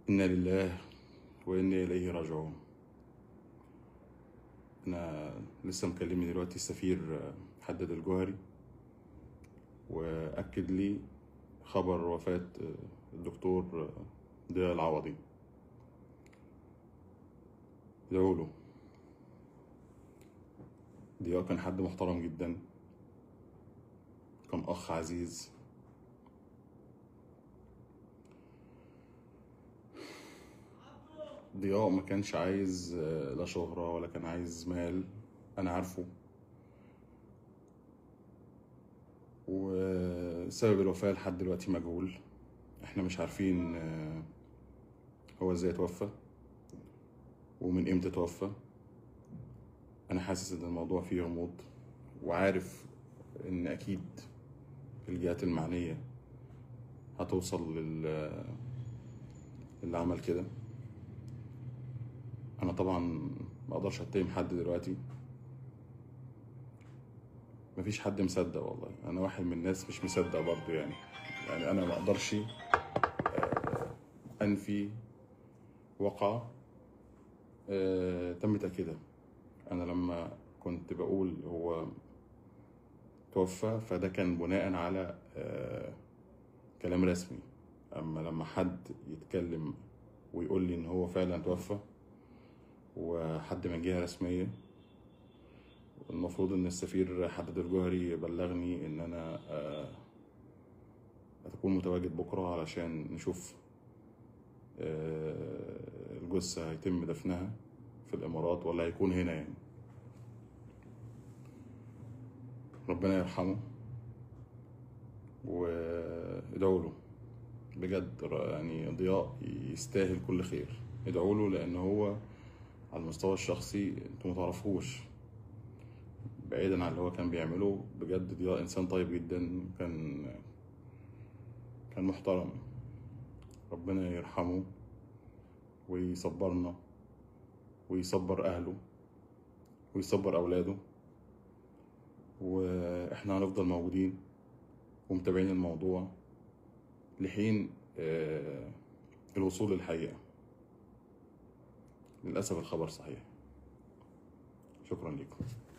إنا لله وإنا إليه راجعون أنا لسه مكلمني دلوقتي السفير حدد الجوهري وأكد لي خبر وفاة الدكتور ضياء العوضي ادعوا له ضياء كان حد محترم جدا كان أخ عزيز ضياء ما كانش عايز آه، لا شهرة ولا كان عايز مال أنا عارفه وسبب الوفاة لحد دلوقتي مجهول احنا مش عارفين آه، هو ازاي توفى ومن امتى توفى انا حاسس ان الموضوع فيه غموض وعارف ان اكيد الجهات المعنية هتوصل لل اللي عمل كده انا طبعا ما اقدرش اتهم حد دلوقتي مفيش حد مصدق والله انا واحد من الناس مش مصدق برضو يعني يعني انا ما اقدرش آه، انفي واقعة آه، تم تأكيدها انا لما كنت بقول هو توفى فده كان بناء على آه، كلام رسمي اما لما حد يتكلم ويقول لي ان هو فعلا توفى وحد من جهة رسمية المفروض ان السفير حدد الجوهري بلغني ان انا آه، هتكون متواجد بكرة علشان نشوف آه، الجثة هيتم دفنها في الامارات ولا هيكون هنا يعني ربنا يرحمه وادعوا له بجد ر- يعني ضياء يستاهل كل خير ادعوا له لان هو على المستوى الشخصي انتوا متعرفوش بعيدا عن اللي هو كان بيعمله بجد ضياء انسان طيب جدا كان كان محترم ربنا يرحمه ويصبرنا ويصبر اهله ويصبر اولاده واحنا هنفضل موجودين ومتابعين الموضوع لحين آه، الوصول للحقيقة للأسف الخبر صحيح شكرا لكم